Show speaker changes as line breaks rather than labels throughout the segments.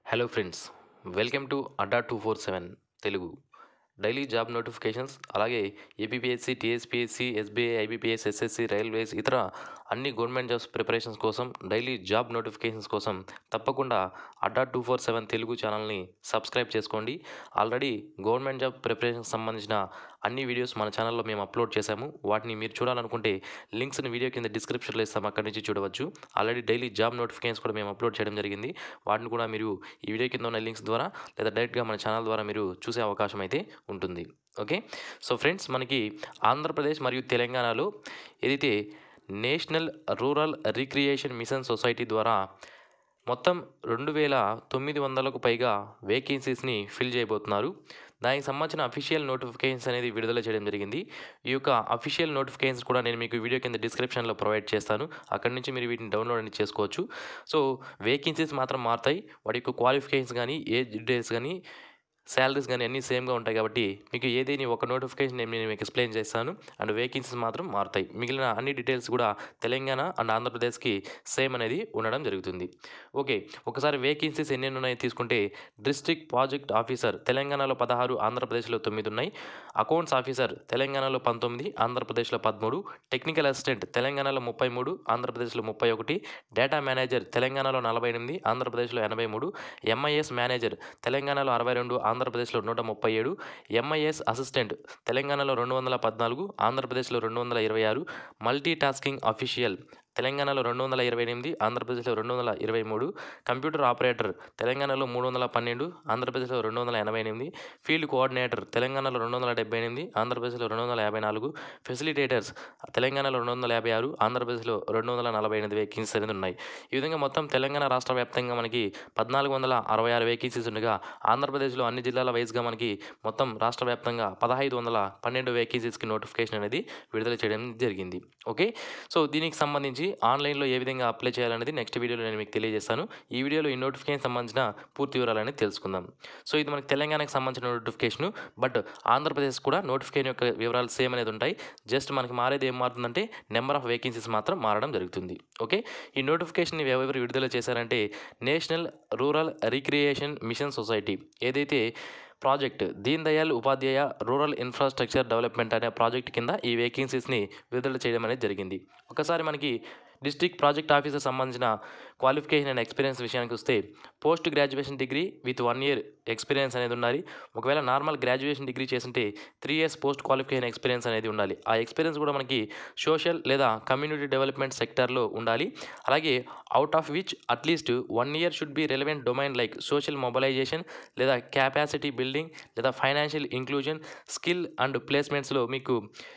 hello friends welcome to Adda two four seven Telugu daily job notifications అలాగే APPSC TSPSC SBI IBPS SSC railways ఇతర అన్ని government jobs preparations కోసం daily job notifications కోసం తప్పకుండా Adda two four seven Telugu ఛానల్ని subscribe చేసుకోండి already government job ప్రిపరేషన్కి సంబంధించిన అన్ని వీడియోస్ మన ఛానల్లో మేము అప్లోడ్ చేశాము వాటిని మీరు చూడాలనుకుంటే లింక్స్ని వీడియో కింద డిస్క్రిప్షన్లో ఇస్తాం అక్కడి నుంచి చూడవచ్చు ఆల్రెడీ డైలీ జాబ్ నోటిఫికేషన్స్ కూడా మేము అప్లోడ్ చేయడం జరిగింది వాటిని కూడా మీరు ఈ వీడియో కింద ఉన్న లింక్స్ ద్వారా లేదా డైరెక్ట్గా మన ఛానల్ ద్వారా మీరు చూసే అవకాశం అయితే ఉంటుంది ఓకే సో ఫ్రెండ్స్ మనకి ఆంధ్రప్రదేశ్ మరియు తెలంగాణలో ఏదైతే national rural recreation mission society ద్వారా మొత్తం రెండు వేల తొమ్మిది వందలకు పైగా వేకెన్సీస్ని ఫిల్ చేయబోతున్నారు దానికి సంబంధించిన అఫీషియల్ నోటిఫికేషన్స్ అనేది విడుదల చేయడం జరిగింది ఈ యొక్క అఫీషియల్ నోటిఫికేషన్స్ కూడా నేను మీకు వీడియో కింద డిస్క్రిప్షన్లో ప్రొవైడ్ చేస్తాను అక్కడి నుంచి మీరు వీటిని డౌన్లోడ్ అనేది చేసుకోవచ్చు సో వేకెన్సీస్ మాత్రం మారుతాయి వాటి యొక్క క్వాలిఫికేషన్స్ కానీ ఏజ్ డీటెయిల్స్ కానీ శాలరీస్ కానీ అన్నీ సేమ్గా ఉంటాయి కాబట్టి మీకు ఏదైనా ఒక నోటిఫికేషన్ నేను నేను మీకు ఎక్స్ప్లెయిన్ చేస్తాను అండ్ వేకెన్సీస్ మాత్రం మారుతాయి మిగిలిన అన్ని డీటెయిల్స్ కూడా తెలంగాణ అండ్ ఆంధ్రప్రదేశ్కి సేమ్ అనేది ఉండడం జరుగుతుంది ఓకే ఒకసారి వేకెన్సీస్ ఎన్ని ఉన్నాయో తీసుకుంటే డిస్ట్రిక్ట్ ప్రాజెక్ట్ ఆఫీసర్ తెలంగాణలో పదహారు ఆంధ్రప్రదేశ్లో తొమ్మిది ఉన్నాయి అకౌంట్స్ ఆఫీసర్ తెలంగాణలో పంతొమ్మిది ఆంధ్రప్రదేశ్లో పదమూడు టెక్నికల్ అసిస్టెంట్ తెలంగాణలో ముప్పై మూడు ఆంధ్రప్రదేశ్లో ముప్పై ఒకటి డేటా మేనేజర్ తెలంగాణలో నలభై ఎనిమిది ఆంధ్రప్రదేశ్లో ఎనభై మూడు ఎంఐఎస్ మేనేజర్ తెలంగాణలో అరవై రెండు ఆంధ్రప్రదేశ్లో నూట ముప్పై ఏడు ఎంఐఎస్ అసిస్టెంట్ తెలంగాణలో రెండు వందల పద్నాలుగు ఆంధ్రప్రదేశ్లో రెండు వందల ఇరవై ఆరు మల్టీ టాస్కింగ్ అఫీషియల్ తెలంగాణలో రెండు వందల ఇరవై ఎనిమిది ఆంధ్రప్రదేశ్లో రెండు వందల ఇరవై మూడు కంప్యూటర్ ఆపరేటర్ తెలంగాణలో మూడు వందల పన్నెండు ఆంధ్రప్రదేశ్లో రెండు వందల ఎనభై ఎనిమిది ఫీల్డ్ కోఆర్డినేటర్ తెలంగాణలో రెండు వందల డెబ్బై ఎనిమిది ఆంధ్రప్రదేశ్లో రెండు వందల యాభై నాలుగు ఫెసిలిటేటర్స్ తెలంగాణలో రెండు వందల యాభై ఆరు ఆంధ్రప్రదేశ్లో రెండు వందల నలభై ఎనిమిది వేకెన్సీస్ అనేది ఉన్నాయి ఈ విధంగా మొత్తం తెలంగాణ రాష్ట్ర వ్యాప్తంగా మనకి పద్నాలుగు వందల అరవై ఆరు వేకెన్సీస్ ఉండగా ఆంధ్రప్రదేశ్లో అన్ని జిల్లాల వైజ్గా మనకి మొత్తం రాష్ట్ర వ్యాప్తంగా పదహైదు వందల పన్నెండు వేకెన్సీస్కి నోటిఫికేషన్ అనేది విడుదల చేయడం జరిగింది ఓకే సో దీనికి సంబంధించి ఆన్లైన్లో ఏ విధంగా అప్లై చేయాలనేది నెక్స్ట్ వీడియోలో నేను మీకు తెలియజేస్తాను ఈ వీడియోలో ఈ నోటిఫికేషన్ సంబంధించిన పూర్తి వివరాలని తెలుసుకుందాం సో ఇది మనకి తెలంగాణకు సంబంధించిన నోటిఫికేషన్ బట్ ఆంధ్రప్రదేశ్ కూడా నోటిఫికేషన్ యొక్క వివరాలు సేమ్ అనేది ఉంటాయి జస్ట్ మనకి మారేది ఏం మారుతుందంటే నెంబర్ ఆఫ్ వేకెన్సీస్ మాత్రం మారడం జరుగుతుంది ఓకే ఈ నోటిఫికేషన్ ఎవరెవరు విడుదల చేశారంటే national rural recreation mission society ఏదైతే project Deen Dayal Upadhyaya rural infrastructure development అనే ప్రాజెక్ట్ కింద ఈ వేకెన్సీస్ని విడుదల చేయడం అనేది జరిగింది ఒకసారి మనకి డిస్ట్రిక్ట్ ప్రాజెక్ట్ ఆఫీసర్ సంబంధించిన క్వాలిఫికేషన్ అండ్ ఎక్స్పీరియన్స్ విషయానికి వస్తే post graduation degree with one year experience అనేది ఉండాలి ఒకవేళ నార్మల్ గ్రాడ్యుయేషన్ డిగ్రీ చేస్తుంటే three years post qualification experience అనేది ఉండాలి ఆ ఎక్స్పీరియన్స్ కూడా మనకి సోషల్ లేదా కమ్యూనిటీ డెవలప్మెంట్ సెక్టర్లో ఉండాలి అలాగే out of which at least one year should be relevant domain like social mobilisation లేదా క్యాపాసిటీ బిల్డింగ్ లేదా ఫైనాన్షియల్ ఇంక్లూజన్ స్కిల్ అండ్ ప్లేస్మెంట్స్లో మీకు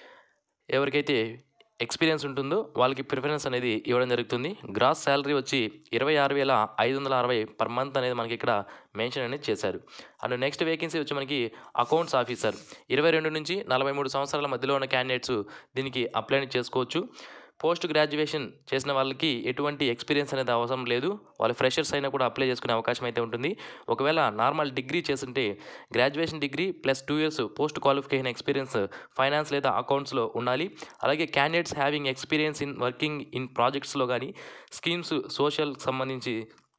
ఎవరికైతే ఎక్స్పీరియన్స్ ఉంటుందో వాళ్ళకి ప్రిఫరెన్స్ అనేది ఇవ్వడం జరుగుతుంది గ్రాస్ శాలరీ వచ్చి ఇరవై ఆరు వేల ఐదు వందల అరవై పర్ మంత్ అనేది మనకి ఇక్కడ మెన్షన్ అనేది చేశారు అండ్ నెక్స్ట్ వేకెన్సీ వచ్చి మనకి అకౌంట్స్ ఆఫీసర్ ఇరవై రెండు నుంచి నలభై మూడు సంవత్సరాల మధ్యలో ఉన్న క్యాండిడేట్స్ దీనికి అప్లై చేసుకోవచ్చు పోస్ట్ గ్రాడ్యుయేషన్ చేసిన వాళ్ళకి ఎటువంటి ఎక్స్పీరియన్స్ అనేది అవసరం లేదు వాళ్ళు ఫ్రెషర్స్ అయినా కూడా అప్లై చేసుకునే అవకాశం అయితే ఉంటుంది ఒకవేళ నార్మల్ డిగ్రీ చేస్తుంటే graduation degree plus two years post qualification experience finance లేదా అకౌంట్స్లో ఉండాలి అలాగే candidates having experience in working in ప్రాజెక్ట్స్లో కానీ స్కీమ్స్ సోషల్ సంబంధించి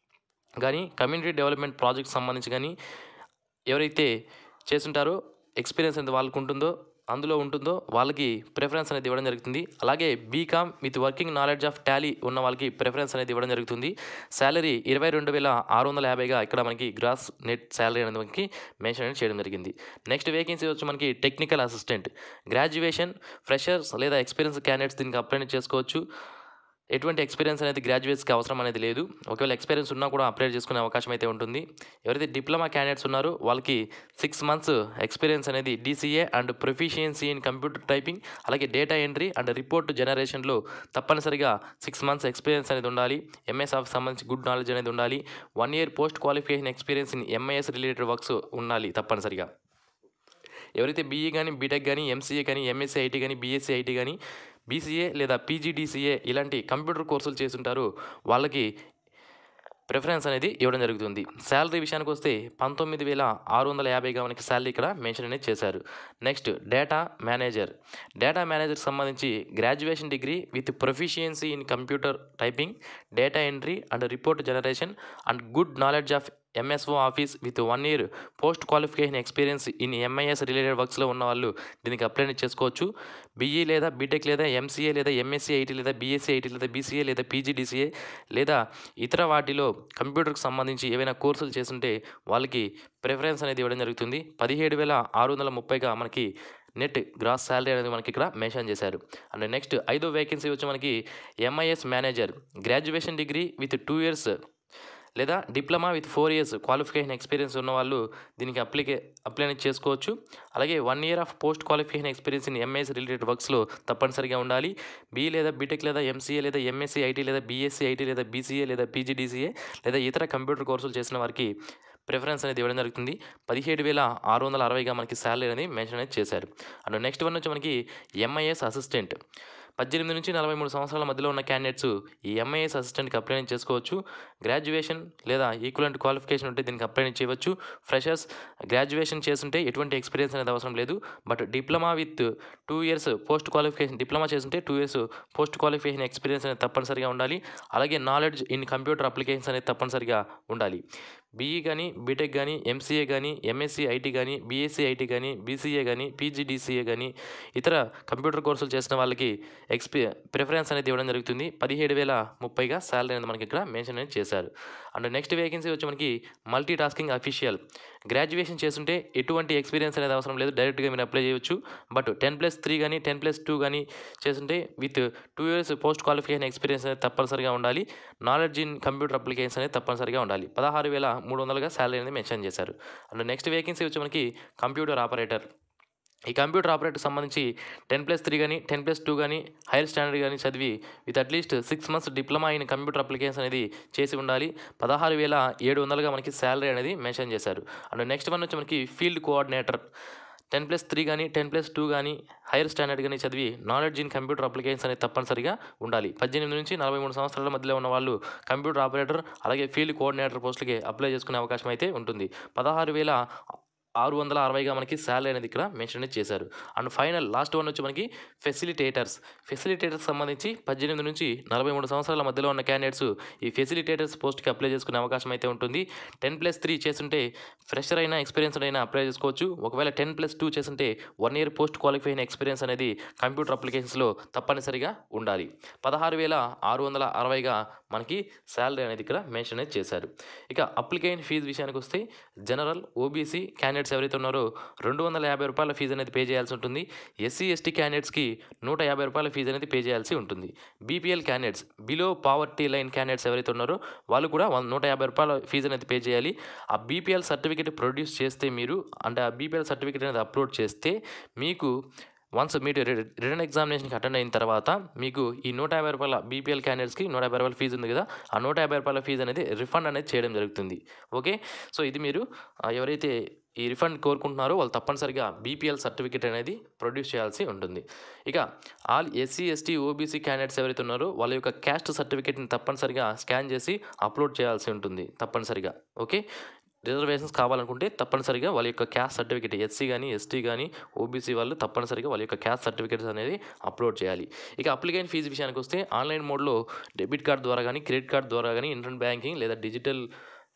కానీ కమ్యూనిటీ డెవలప్మెంట్ ప్రాజెక్ట్స్ సంబంధించి కానీ ఎవరైతే చేస్తుంటారో ఎక్స్పీరియన్స్ అనేది వాళ్ళకు ఉంటుందో అందులో ఉంటుందో వాళ్ళకి ప్రిఫరెన్స్ అనేది ఇవ్వడం జరుగుతుంది అలాగే BCom with working knowledge of Tally ఉన్న వాళ్ళకి ప్రిఫరెన్స్ అనేది ఇవ్వడం జరుగుతుంది శాలరీ ఇరవై రెండు వేల ఆరు వందల యాభైగా ఇక్కడ మనకి గ్రాస్ నెట్ శాలరీ అనేది మనకి మెన్షన్ అనేది చేయడం జరిగింది నెక్స్ట్ వేకెన్సీ వచ్చి మనకి టెక్నికల్ అసిస్టెంట్ గ్రాడ్యుయేషన్ ఫ్రెషర్స్ లేదా ఎక్స్పీరియన్స్ క్యాండిడేట్స్ దీనికి అప్లై చేసుకోవచ్చు ఎటువంటి ఎక్స్పీరియన్స్ అనేది గ్రాడ్యుయేట్స్కి అవసరం అనేది లేదు ఒకవేళ ఎక్స్పీరియన్స్ ఉన్నా కూడా అప్లై చేసుకునే అవకాశం అయితే ఉంటుంది ఎవరైతే డిప్లొమా క్యాండిడేట్స్ ఉన్నారో వాళ్ళకి సిక్స్ మంత్స్ ఎక్స్పీరియన్స్ అనేది DCA and proficiency in computer typing అలాగే డేటా ఎంట్రీ అండ్ రిపోర్ట్ జనరేషన్లో తప్పనిసరిగా సిక్స్ మంత్స్ ఎక్స్పీరియన్స్ అనేది ఉండాలి ఎంఎస్ ఆఫ్ సంబంధించి గుడ్ నాలెడ్జ్ అనేది ఉండాలి one year post qualification experience in MIS related works ఉండాలి తప్పనిసరిగా ఎవరైతే బీఈ కానీ బీటెక్ కానీ ఎంసీఏ కానీ ఎంఎస్సీ ఐటీ కానీ బీఎస్సీ ఐటీ కానీ బీసీఏ లేదా పీజీడీసీఏ ఇలాంటి కంప్యూటర్ కోర్సులు చేస్తుంటారో వాళ్ళకి ప్రిఫరెన్స్ అనేది ఇవ్వడం జరుగుతుంది శాలరీ విషయానికి వస్తే పంతొమ్మిది వేల ఆరు వందల యాభైగా మనకి శాలరీ ఇక్కడ మెన్షన్ అనేది చేశారు నెక్స్ట్ డేటా మేనేజర్ డేటా మేనేజర్కి సంబంధించి graduation degree with proficiency in computer typing data entry and report generation and good knowledge of MSO office with one year post qualification experience in MIS related వర్క్స్లో ఉన్న వాళ్ళు దీనికి apply చేసుకోవచ్చు BE లేదా BTech లేదా MCA లేదా MSc IT లేదా BSc IT లేదా బీసీఏ లేదా పీజీడీసీఏ లేదా ఇతర వాటిలో కంప్యూటర్కి సంబంధించి ఏవైనా కోర్సులు చేస్తుంటే వాళ్ళకి ప్రిఫరెన్స్ అనేది ఇవ్వడం జరుగుతుంది పదిహేడు వేల ఆరు వందల ముప్పైగా మనకి నెట్ గ్రాస్ శాలరీ అనేది మనకి ఇక్కడ మెన్షన్ చేశారు అండ్ నెక్స్ట్ ఐదో వేకెన్సీ వచ్చి మనకి MIS manager graduation degree with two years లేదా diploma with four years qualification experience ఉన్న వాళ్ళు దీనికి అప్లికే అప్లై అనేది చేసుకోవచ్చు అలాగే one year of post qualification experience in MS related వర్క్స్లో తప్పనిసరిగా ఉండాలి బీ లేదా బీటెక్ లేదా ఎంసీఏ లేదా ఎంఎస్సీ ఐటీ లేదా బీఎస్సీ ఐటీ లేదా బీసీఏ లేదా పీజీడీసీఏ లేదా ఇతర కంప్యూటర్ కోర్సులు చేసిన వారికి ప్రిఫరెన్స్ అనేది ఇవ్వడం జరుగుతుంది పదిహేడు వేల ఆరు వందల అరవైగా మనకి శాలరీ అనేది మెన్షన్ అనేది చేశారు అండ్ నెక్స్ట్ వన్ వచ్చి మనకి ఎంఐఎస్ అసిస్టెంట్ పద్దెనిమిది నుంచి నలభై మూడు సంవత్సరాల మధ్యలో ఉన్న క్యాండిడేట్స్ ఈ ఎంఐఎస్ అసిస్టెంట్కి అప్లై చేసుకోవచ్చు గ్రాడ్యుయేషన్ లేదా ఈక్వలెంట్ క్వాలిఫికేషన్ ఉంటే దీనికి అప్లై చేయవచ్చు ఫ్రెషర్స్ గ్రాడ్యుయేషన్ చేస్తుంటే ఎటువంటి ఎక్స్పీరియన్స్ అనేది అవసరం లేదు but diploma with two years post qualification diploma చేస్తుంటే two years post qualification experience అనేది తప్పనిసరిగా ఉండాలి అలాగే నాలెడ్జ్ ఇన్ కంప్యూటర్ అప్లికేషన్స్ అనేది తప్పనిసరిగా ఉండాలి బీఈ కానీ బీటెక్ కానీ ఎంసీఏ కానీ ఎంఎస్సీ ఐటీ కానీ బీఎస్సీ ఐటీ కానీ బీసీఏ కానీ పీజీడీసీఏ కానీ ఇతర కంప్యూటర్ కోర్సులు చేసిన వాళ్ళకి ఎక్స్పీ ప్రిఫరెన్స్ అనేది ఇవ్వడం జరుగుతుంది పదిహేడు వేల ముప్పైగా శాలరీ అనేది మనకి ఇక్కడ మెన్షన్ అనేది చేశారు అండ్ నెక్స్ట్ వేకెన్సీ వచ్చి మనకి మల్టీ టాస్కింగ్ అఫీషియల్ గ్రాడ్యుయేషన్ చేస్తుంటే ఎటువంటి ఎక్స్పీరియన్స్ అనేది అవసరం లేదు డైరెక్ట్గా మీరు అప్లై చేయొచ్చు బట్ టెన్ ప్లస్ త్రీ కానీ టెన్ ప్లస్ టూ కానీ చేస్తుంటే with two years post qualification experience అనేది తప్పనిసరిగా ఉండాలి నాలెడ్జ్ ఇన్ కంప్యూటర్ అప్లికేషన్స్ అనేది తప్పనిసరిగా ఉండాలి పదహారు వేల మూడు వందలుగా శాలరీ అనేది మెన్షన్ చేశారు అండ్ నెక్స్ట్ వేకెన్సీ వచ్చి మనకి కంప్యూటర్ ఆపరేటర్ ఈ కంప్యూటర్ ఆపరేటర్ సంబంధించి టెన్ ప్లస్ త్రీ కానీ టెన్ ప్లస్ టూ కానీ హైయర్ స్టాండర్డ్ కానీ చదివి with at least six months diploma in computer application అనేది చేసి ఉండాలి పదహారు వేల ఏడు వందలుగా మనకి శాలరీ అనేది మెన్షన్ చేశారు అండ్ నెక్స్ట్ వన్ వచ్చి మనకి field coordinator ten plus three కానీ టెన్ ప్లస్ టూ కానీ హైయర్ స్టాండర్డ్ కానీ చదివి నాలెడ్జ్ ఇన్ కంప్యూటర్ అప్లికేషన్స్ అనేది తప్పనిసరిగా ఉండాలి పద్దెనిమిది నుంచి నలభై మూడు సంవత్సరాల మధ్యలో ఉన్న వాళ్ళు కంప్యూటర్ ఆపరేటర్ అలాగే ఫీల్డ్ కోఆర్డినేటర్ పోస్టులకి అప్లై చేసుకునే అవకాశం అయితే ఉంటుంది పదహారు వేల ఆరు వందల అరవైగా మనకి శాలరీ అనేది ఇక్కడ మెన్షన్ అనేది చేశారు అండ్ ఫైనల్ లాస్ట్ వన్ వచ్చి మనకి ఫెసిలిటేటర్స్ ఫెసిలిటేటర్స్ సంబంధించి పద్దెనిమిది నుంచి నలభై మూడు సంవత్సరాల మధ్యలో ఉన్న క్యాండిడేట్స్ ఈ ఫెసిలిటేటర్స్ పోస్ట్కి అప్లై చేసుకునే అవకాశం అయితే ఉంటుంది టెన్ ప్లస్ త్రీ చేస్తుంటే ఫ్రెషర్ అయినా ఎక్స్పీరియన్స్డ్ అయినా అప్లై చేసుకోవచ్చు ఒకవేళ టెన్ ప్లస్ టూ చేస్తుంటే one year post qualification experience అనేది కంప్యూటర్ అప్లికేషన్స్లో తప్పనిసరిగా ఉండాలి పదహారు వేల ఆరు వందల అరవైగా మనకి శాలరీ అనేది ఇక్కడ మెన్షన్ అనేది చేశారు ఇక అప్లికేషన్ ఫీజు విషయానికి వస్తే జనరల్ ఓబీసీ క్యాండిడేట్స్ ఎవరైతే ఉన్నారో రెండు వందల యాభై రూపాయల ఫీజు అనేది పే చేయాల్సి ఉంటుంది ఎస్సీ ఎస్టీ క్యాండిడేట్స్కి నూట యాభై రూపాయల ఫీజు అనేది పే చేయాల్సి ఉంటుంది BPL candidates below poverty line candidates ఎవరైతే ఉన్నారో వాళ్ళు కూడా వన్- నూట యాభై రూపాయల ఫీజు అనేది పే చేయాలి ఆ బీపీఎల్ సర్టిఫికేట్ ప్రొడ్యూస్ చేస్తే మీరు అంటే ఆ బీపీఎల్ సర్టిఫికేట్ అనేది అప్లోడ్ చేస్తే మీకు వన్స్ మీరు రి- రిటర్న్ ఎగ్జామినేషన్కి అటెండ్ అయిన తర్వాత మీకు ఈ నూట యాభై రూపాయల బీపీఎల్ క్యాండిడేట్స్కి నూట యాభై రూపాయల ఫీజు ఉంది కదా ఆ నూట యాభై రూపాయల ఫీజు అనేది రిఫండ్ అనేది చేయడం జరుగుతుంది ఓకే సో ఇది మీరు ఆ, ఎవరైతే ఈ రిఫండ్ కోరుకుంటున్నారో వాళ్ళు తప్పనిసరిగా బీపీఎల్ సర్టిఫికేట్ అనేది ప్రొడ్యూస్ చేయాల్సి ఉంటుంది ఇక all SC ST OBC candidates ఎవరైతే ఉన్నారో వాళ్ళ యొక్క క్యాస్ట్ సర్టిఫికేట్ని తప్పనిసరిగా స్కాన్ చేసి అప్లోడ్ చేయాల్సి ఉంటుంది తప్పనిసరిగా ఓకే రిజర్వేషన్స్ కావాలనుకుంటే తప్పనిసరిగా వాళ్ళ యొక్క క్యాస్ట్ సర్టిఫికేట్ ఎస్సీ కానీ ఎస్టీ కానీ ఓబీసీ వాళ్ళు తప్పనిసరిగా వాళ్ళ యొక్క క్యాస్ట్ సర్టిఫికేట్స్ అనేది అప్లోడ్ చేయాలి ఇక అప్లికేషన్ ఫీజు విషయానికి వస్తే ఆన్లైన్ మోడ్లో డెబిట్ కార్డ్ ద్వారా కానీ క్రెడిట్ కార్డ్ ద్వారా కానీ ఇంటర్నెట్ బ్యాంకింగ్ లేదా డిజిటల్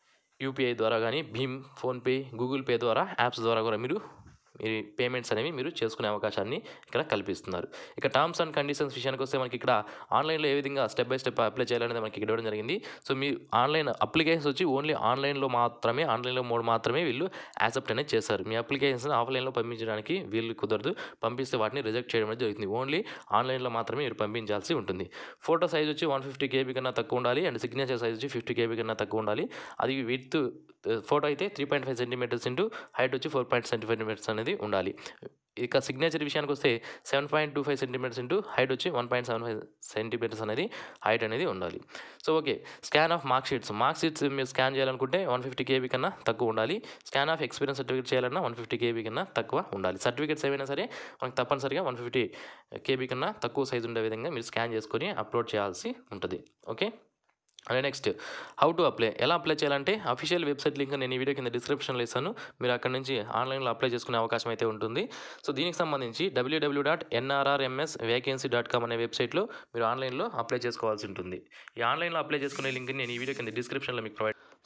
యూపీఐ ద్వారా కానీ భీమ్ ఫోన్పే గూగుల్ పే ద్వారా యాప్స్ ద్వారా కూడా మీరు మీ పేమెంట్స్ అనేవి మీరు చేసుకునే అవకాశాన్ని ఇక్కడ కల్పిస్తున్నారు ఇక టర్మ్స్ అండ్ కండిషన్స్ విషయానికి వస్తే మనకి ఇక్కడ ఆన్లైన్లో ఏ విధంగా స్టెప్ బై స్టెప్ అప్లై చేయాలనేది మనకి ఇక్కడ ఇవ్వడం జరిగింది సో మీ ఆన్లైన్ అప్లికేషన్స్ వచ్చి ఓన్లీ ఆన్లైన్లో మాత్రమే ఆన్లైన్లో మోడ్ మాత్రమే వీళ్ళు యాక్సెప్ట్ అనేది చేస్తారు మీ అప్లికేషన్స్ ఆఫ్లైన్లో పంపించడానికి వీళ్ళు కుదరదు పంపిస్తే వాటిని రిజెక్ట్ చేయడం అనేది జరుగుతుంది ఓన్లీ ఆన్లైన్లో మాత్రమే మీరు పంపించాల్సి ఉంటుంది ఫోటో సైజ్ వచ్చి వన్ ఫిఫ్టీ కేబీ కన్నా తక్కువ ఉండాలి అండ్ సిగ్నేచర్ సైజ్ వచ్చి ఫిఫ్టీ కేబీ కన్నా తక్కువ ఉండాలి అది విత్ ఫోటో అయితే three point five centimetres into height వచ్చి ఫోర్ పాయింట్ సెంటీమీటర్స్ అనేది ఉండాలి ఇక సిగ్నేచర్ విషయానికి వస్తే seven point two five centimetres into height వచ్చి one point seven five centimetres అనేది హైట్ అనేది ఉండాలి so okay scan of mark sheets mark sheets మీరు స్కాన్ చేయాలనుకుంటే వన్ ఫిఫ్టీ కేబీ కన్నా తక్కువ ఉండాలి స్కాన్ ఆఫ్ ఎక్స్పీరియన్స్ సర్టిఫికేట్ చేయాలన్నా వన్ ఫిఫ్టీ కేబీ కన్నా తక్కువ ఉండాలి సర్టిఫికేట్స్ ఏమైనా సరే మనకు తప్పనిసరిగా వన్ ఫిఫ్టీ కేబీ కన్నా తక్కువ సైజు ఉండే విధంగా మీరు స్కాన్ చేసుకొని అప్లోడ్ చేయాల్సి ఉంటుంది okay and next how to apply ఎలా అప్లై చేయాలంటే అఫీషియల్ వెబ్సైట్ లింక్ నేను ఈ వీడియో కింద డిస్క్రిప్షన్లో ఇస్తాను మీరు అక్కడ నుంచి ఆన్లైన్లో అప్లై చేసుకునే అవకాశం అయితే ఉంటుంది సో దీనికి సంబంధించి WWW dot NRRMS vacancy dot com అనే వెబ్సైట్లో మీరు ఆన్లైన్లో అప్లై చేసుకోవాల్సి ఉంటుంది ఈ ఆన్లైన్లో అప్లై చేసుకునే లింక్ నేను ఈ వీడియో కింద డిస్క్రిప్షన్లో మీకు ప్రొవైడ్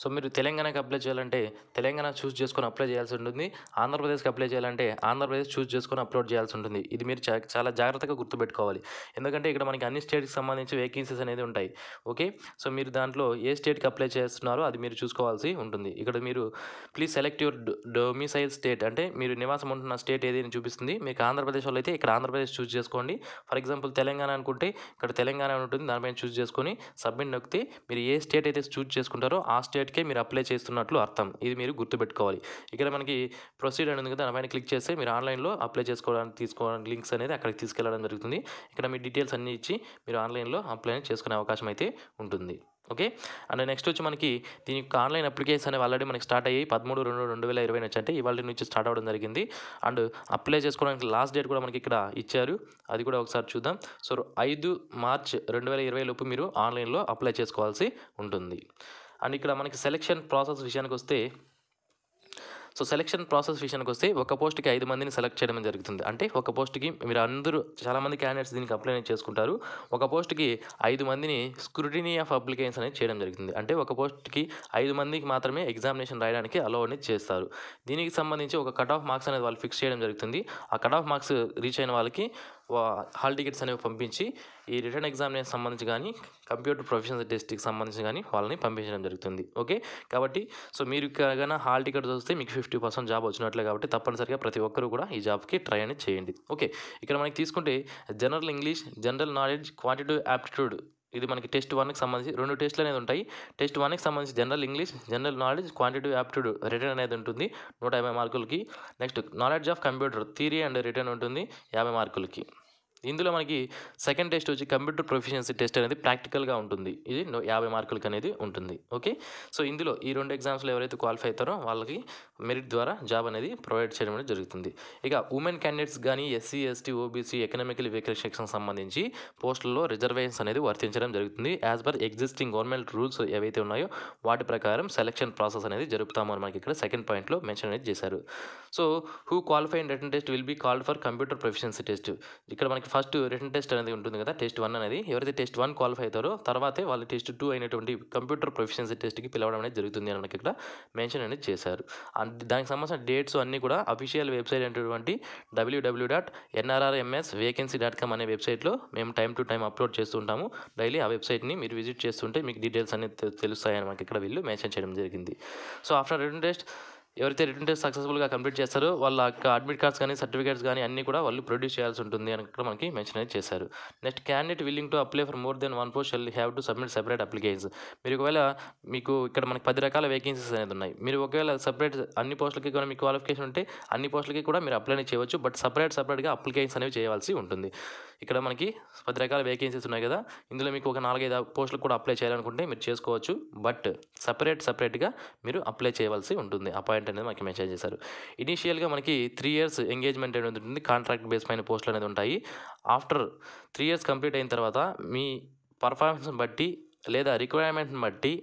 సో మీరు తెలంగాణకి అప్లై చేయాలంటే తెలంగాణ చూస్ చేసుకొని అప్లై చేయాల్సి ఉంటుంది ఆంధ్రప్రదేశ్కి అప్లై చేయాలంటే ఆంధ్రప్రదేశ్ చూస్ చేసుకొని అప్లోడ్ చేయాల్సి ఉంటుంది ఇది మీరు చా- చాలా జాగ్రత్తగా గుర్తుపెట్టుకోవాలి ఎందుకంటే ఇక్కడ మనకి అన్ని స్టేట్కి సంబంధించి వేకెన్సీస్ అనేది ఉంటాయి ఓకే సో మీరు దాంట్లో ఏ స్టేట్కి అప్లై చేస్తున్నారో అది మీరు చూసుకోవాల్సి ఉంటుంది ఇక్కడ మీరు please select your domicile state అంటే మీరు నివాసం ఉంటున్న స్టేట్ ఏది అని చూపిస్తుంది మీకు ఆంధ్రప్రదేశ్ వాళ్ళు అయితే ఇక్కడ ఆంధ్రప్రదేశ్ చూస్ చేసుకోండి ఫర్ ఎగ్జాంపుల్ తెలంగాణ అనుకుంటే ఇక్కడ తెలంగాణ అని ఉంటుంది దానిపైన చూస్ చేసుకొని సబ్మిట్ నొక్కితే మీరు ఏ స్టేట్ అయితే చూస్ చేసుకుంటారో ఆ స్టేట్కే మీరు అప్లై చేస్తున్నట్లు అర్థం ఇది మీరు గుర్తుపెట్టుకోవాలి ఇక్కడ మనకి ప్రొసీడ్ అని ఉంది కదా దానిపైన క్లిక్ చేస్తే మీరు ఆన్లైన్లో అప్లై చేసుకోవడానికి తీసుకోవడానికి లింక్స్ అనేది అక్కడికి తీసుకెళ్ళడం జరుగుతుంది ఇక్కడ మీ డీటెయిల్స్ అన్నీ ఇచ్చి మీరు ఆన్లైన్లో అప్లై చేసుకునే అవకాశం అయితే ఉంటుంది ఓకే అండ్ నెక్స్ట్ వచ్చి మనకి దీని యొక్క ఆన్లైన్ అప్లికేషన్ అనేవి ఆల్రెడీ మనకి స్టార్ట్ అయ్యి పదమూడు రెండు రెండు వేల ఇరవై నుంచి అంటే ఇవాళ నుంచి స్టార్ట్ అవ్వడం జరిగింది అండ్ అప్లై చేసుకోవడానికి లాస్ట్ డేట్ కూడా మనకి ఇక్కడ ఇచ్చారు అది కూడా ఒకసారి చూద్దాం సో ఐదు మార్చ్ రెండు వేల ఇరవై లోపు మీరు ఆన్లైన్లో అప్లై చేసుకోవాల్సి ఉంటుంది అండ్ ఇక్కడ మనకి సెలెక్షన్ ప్రాసెస్ విషయానికి వస్తే సో సెలెక్షన్ ప్రాసెస్ విషయానికి వస్తే ఒక పోస్ట్కి ఐదు మందిని సెలెక్ట్ చేయడం జరుగుతుంది అంటే ఒక పోస్ట్కి మీరు అందరూ చాలామంది క్యాండిడేట్స్ దీనికి అప్లై అనేది చేసుకుంటారు ఒక పోస్ట్కి ఐదు మందిని స్క్రూటినీ ఆఫ్ అప్లికేషన్స్ అనేది చేయడం జరుగుతుంది అంటే ఒక పోస్ట్కి ఐదు మందికి మాత్రమే ఎగ్జామినేషన్ రాయడానికి అలో అనేది చేస్తారు దీనికి సంబంధించి ఒక కట్ ఆఫ్ మార్క్స్ అనేది వాళ్ళు ఫిక్స్ చేయడం జరుగుతుంది ఆ కట్ ఆఫ్ మార్క్స్ రీచ్ అయిన వాళ్ళకి వా- హాల్ టికెట్స్ అనేవి పంపించి ఈ రిటర్న్ ఎగ్జామినేషన్ సంబంధించి కానీ కంప్యూటర్ ప్రొఫెషనల్ టెస్ట్కి సంబంధించి కానీ వాళ్ళని పంపించడం జరుగుతుంది ఓకే కాబట్టి సో మీరు కనుక హాల్ టికెట్ చూస్తే మీకు ఫిఫ్టీ పర్సెంట్ జాబ్ వచ్చినట్లే కాబట్టి తప్పనిసరిగా ప్రతి ఒక్కరు కూడా ఈ జాబ్కి ట్రై అనేది చేయండి ఓకే ఇక్కడ మనకి తీసుకుంటే general English general knowledge quantitative aptitude ఇది మనకి టెస్ట్ వన్కి సంబంధించి రెండు టెస్ట్లు అనేది ఉంటాయి టెస్ట్ వన్కి సంబంధించి general English general knowledge quantitative aptitude written అనేది ఉంటుంది నూట యాభై మార్కులకి next knowledge of computer theory and written ఉంటుంది యాభై మార్కులకి ఇందులో మనకి సెకండ్ టెస్ట్ వచ్చి కంప్యూటర్ ప్రొఫిషియన్సీ టెస్ట్ అనేది ప్రాక్టికల్గా ఉంటుంది ఇది నో- యాభై మార్కులకి అనేది ఉంటుంది ఓకే సో ఇందులో ఈ రెండు ఎగ్జామ్స్లో ఎవరైతే క్వాలిఫై అవుతారో వాళ్ళకి మెరిట్ ద్వారా జాబ్ అనేది ప్రొవైడ్ చేయడం అనేది జరుగుతుంది ఇక ఉమెన్ క్యాండిడేట్స్ కానీ SC ST OBC economically weaker section సంబంధించి పోస్టుల్లో రిజర్వేషన్స్ అనేది వర్తించడం జరుగుతుంది as per existing government rules ఏవైతే ఉన్నాయో వాటి ప్రకారం సెలక్షన్ ప్రాసెస్ అనేది జరుపుతాము అని మనకి ఇక్కడ సెకండ్ పాయింట్లో మెన్షన్ అనేది చేశారు so who qualify in written test will be called for computer proficiency test ఇక్కడ మనకి ఫస్ట్ రిటర్న్ టెస్ట్ అనేది ఉంటుంది కదా టెస్ట్ వన్ అనేది ఎవరైతే టెస్ట్ వన్ క్వాలిఫై అవుతారో తర్వాతే వాళ్ళు టెస్ట్ టూ అయినటువంటి కంప్యూటర్ ప్రొఫిషియన్సీ టెస్ట్కి పిలవడం అనేది జరుగుతుంది అని మనకి ఇక్కడ మెన్షన్ అనేది చేశారు అండ్ దానికి సంబంధించిన డేట్స్ అన్నీ కూడా అఫీషియల్ వెబ్సైట్ అయినటువంటి WWW dot NRRMS vacancy dot com అనే వెబ్సైట్లో మేము టైం టు టైం అప్లోడ్ చేస్తూ ఉంటాము డైలీ ఆ వెబ్సైట్ని మీరు విజిట్ చేస్తుంటే మీకు డీటెయిల్స్ అనేది తె- తెలుస్తాయని మనకి ఇక్కడ వీళ్ళు మెన్షన్ చేయడం జరిగింది సో ఆఫ్టర్ రిటర్న్ టెస్ట్ ఎవరైతే రిటర్న్ టెస్ట్ సక్సెస్ఫుల్గా కంప్లీట్ చేస్తారో వాళ్ళ యొక్క అడ్మిట్ కార్డ్స్ కానీ సర్టిఫికేట్స్ కానీ అన్నీ కూడా వాళ్ళు ప్రొడ్యూస్ చేయాల్సి ఉంటుంది అని ఇక్కడ మనకి మెన్షన్ అయితే చేశారు next candidate willing to apply for more than one post shall have to submit separate applications మీరు ఒకవేళ మీకు ఇక్కడ మనకి పది రకాల వేకెన్సీస్ అనేది ఉన్నాయి మీరు ఒకవేళ సపరేట్ అన్ని పోస్టులకి కూడా మీకు క్వాలిఫికేషన్ ఉంటే అన్ని పోస్టులకి కూడా మీరు అప్లై చేయవచ్చు బట్ సపరేట్ సపరేట్గా అప్లికేషన్స్ అనేవి చేయవలసి ఉంటుంది ఇక్కడ మనకి పది రకాల వేకెన్సీస్ ఉన్నాయి కదా ఇందులో మీకు ఒక నాలుగైదు పోస్టులకు కూడా అప్లై చేయాలనుకుంటే మీరు చేసుకోవచ్చు బట్ సపరేట్ సపరేట్గా మీరు అప్లై చేయవలసి ఉంటుంది ఆ పాయింట్ అనేది మనకి మెన్షన్ చేశారు ఇనీషియల్గా మనకి త్రీ ఇయర్స్ ఎంగేజ్మెంట్ అనేది ఉంటుంది కాంట్రాక్ట్ బేస్ పైన పోస్టులు అనేది ఉంటాయి ఆఫ్టర్ త్రీ ఇయర్స్ కంప్లీట్ అయిన తర్వాత మీ పర్ఫార్మెన్స్ని బట్టి లేదా రిక్వైర్మెంట్ని బట్టి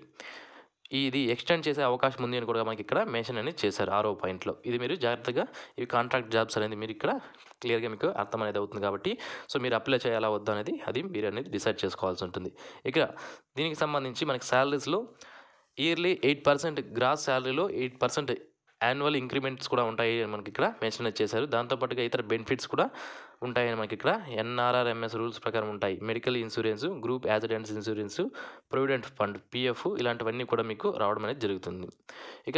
ఇది ఎక్స్టెండ్ చేసే అవకాశం ఉంది అని కూడా మనకి ఇక్కడ మెన్షన్ అనేది చేశారు ఆరో పాయింట్లో ఇది మీరు జాగ్రత్తగా ఇవి కాంట్రాక్ట్ జాబ్స్ అనేది మీరు ఇక్కడ క్లియర్గా మీకు అర్థం అనేది అవుతుంది కాబట్టి సో మీరు అప్లై చేయాలా వద్దా అనేది అది మీరు అనేది డిసైడ్ చేసుకోవాల్సి ఉంటుంది ఇక దీనికి సంబంధించి మనకి శాలరీస్లో ఇయర్లీ ఎయిట్ పర్సెంట్ గ్రాస్ శాలరీలో ఎయిట్ పర్సెంట్ యాన్యువల్ ఇంక్రిమెంట్స్ కూడా ఉంటాయి అని మనకి ఇక్కడ మెన్షన్ అనేది చేశారు దాంతోపాటుగా ఇతర బెనిఫిట్స్ కూడా ఉంటాయని మనకి ఇక్కడ ఎన్ఆర్ఆర్ఎంఎస్ రూల్స్ ప్రకారం ఉంటాయి medical insurance group accidents insurance provident fund PF ఇలాంటివన్నీ కూడా మీకు రావడం అనేది జరుగుతుంది ఇక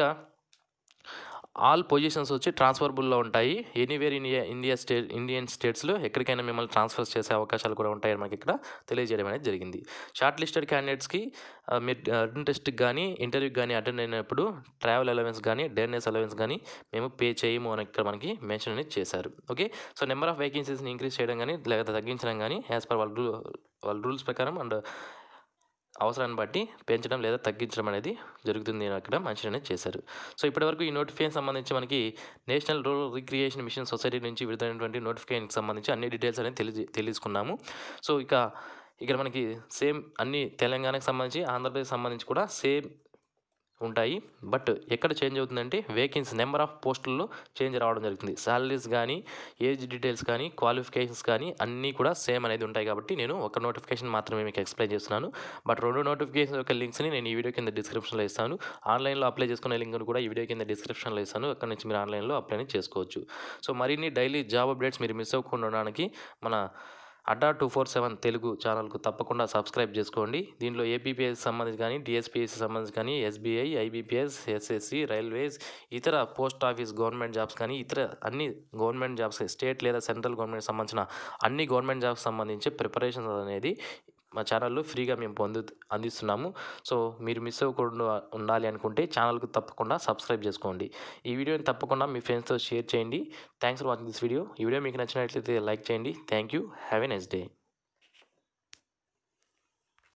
ఆల్ పొజిషన్స్ వచ్చి ట్రాన్స్ఫర్బుల్లో ఉంటాయి anywhere India India state Indian స్టేట్స్లో ఎక్కడికైనా మిమ్మల్ని ట్రాన్స్ఫర్ చేసే అవకాశాలు కూడా ఉంటాయని మనకి ఇక్కడ తెలియజేయడం అనేది జరిగింది షార్ట్ లిస్టెడ్ క్యాండిడేట్స్కి మీరు రిటర్న్ టెస్ట్కి కానీ ఇంటర్వ్యూకి కానీ అటెండ్ అయినప్పుడు ట్రావెల్ అలవెన్స్ కానీ డెర్నెస్ అలవెన్స్ కానీ మేము పే చేయము అని ఇక్కడ మనకి మెన్షన్ అనేది చేశారు ఓకే సో నెంబర్ ఆఫ్ వేకెన్సీస్ని ఇంక్రీజ్ చేయడం కానీ లేదా తగ్గించడం కానీ యాజ్ పర్ వాళ్ళ రూ- వాళ్ళ రూల్స్ ప్రకారం అండ్ అవసరాన్ని బట్టి పెంచడం లేదా తగ్గించడం అనేది జరుగుతుంది అని అక్కడ మెన్షన్ అనేది చేశారు సో ఇప్పటివరకు ఈ నోటిఫికేషన్ సంబంధించి మనకి national rural recreation mission society నుంచి విడుదలైనటువంటి నోటిఫికేషన్కి సంబంధించి అన్ని డీటెయిల్స్ అనేది తెలియ తెలుసుకున్నాము సో ఇక ఇక్కడ మనకి సేమ్ అన్ని తెలంగాణకు సంబంధించి ఆంధ్రప్రదేశ్ సంబంధించి కూడా సేమ్ ఉంటాయి బట్ ఎక్కడ చేంజ్ అవుతుందంటే వేకెన్సీ నెంబర్ ఆఫ్ పోస్టుల్లో చేంజ్ రావడం జరుగుతుంది శాలరీస్ కానీ ఏజ్ డీటెయిల్స్ కానీ క్వాలిఫికేషన్స్ కానీ అన్నీ కూడా సేమ్ అనేది ఉంటాయి కాబట్టి నేను ఒక నోటిఫికేషన్ మాత్రమే మీకు ఎక్స్ప్లెయిన్ చేస్తున్నాను బట్ రెండు నోటిఫికేషన్ యొక్క లింక్స్ని నేను ఈ వీడియో కింద డిస్క్రిప్షన్లో ఇస్తాను ఆన్లైన్లో అప్లై చేసుకునే లింక్ కూడా ఈ వీడియో కింద డిస్క్రిప్షన్లో ఇస్తాను అక్కడ నుంచి మీరు ఆన్లైన్లో అప్లై చేసుకోవచ్చు సో మరిన్ని డైలీ జాబ్ అప్డేట్స్ మీరు మిస్ అవ్వకుండా ఉండడానికి మన Adda two four seven Telugu ఛానల్కు తప్పకుండా సబ్స్క్రైబ్ చేసుకోండి దీనిలో ఏపీపీఎస్ సంబంధించి కానీ డిఎస్పీఎస్ సంబంధించి కానీ ఎస్బీఐ ఐబీపీఎస్ ఎస్ఎస్సి రైల్వేస్ ఇతర పోస్ట్ ఆఫీస్ గవర్నమెంట్ జాబ్స్ కానీ ఇతర అన్ని గవర్నమెంట్ జాబ్స్ స్టేట్ లేదా సెంట్రల్ గవర్నమెంట్ సంబంధించిన అన్ని గవర్నమెంట్ జాబ్స్ సంబంధించి ప్రిపరేషన్స్ అనేది మా ఛానల్లో ఫ్రీగా మేము పొందు అందిస్తున్నాము సో మీరు మిస్ అవ్వకుండా ఉండాలి అనుకుంటే ఛానల్కు తప్పకుండా సబ్స్క్రైబ్ చేసుకోండి ఈ వీడియోని తప్పకుండా మీ ఫ్రెండ్స్తో షేర్ చేయండి thanks for watching this video ఈ వీడియో మీకు నచ్చినట్లయితే లైక్ చేయండి thank you have a next day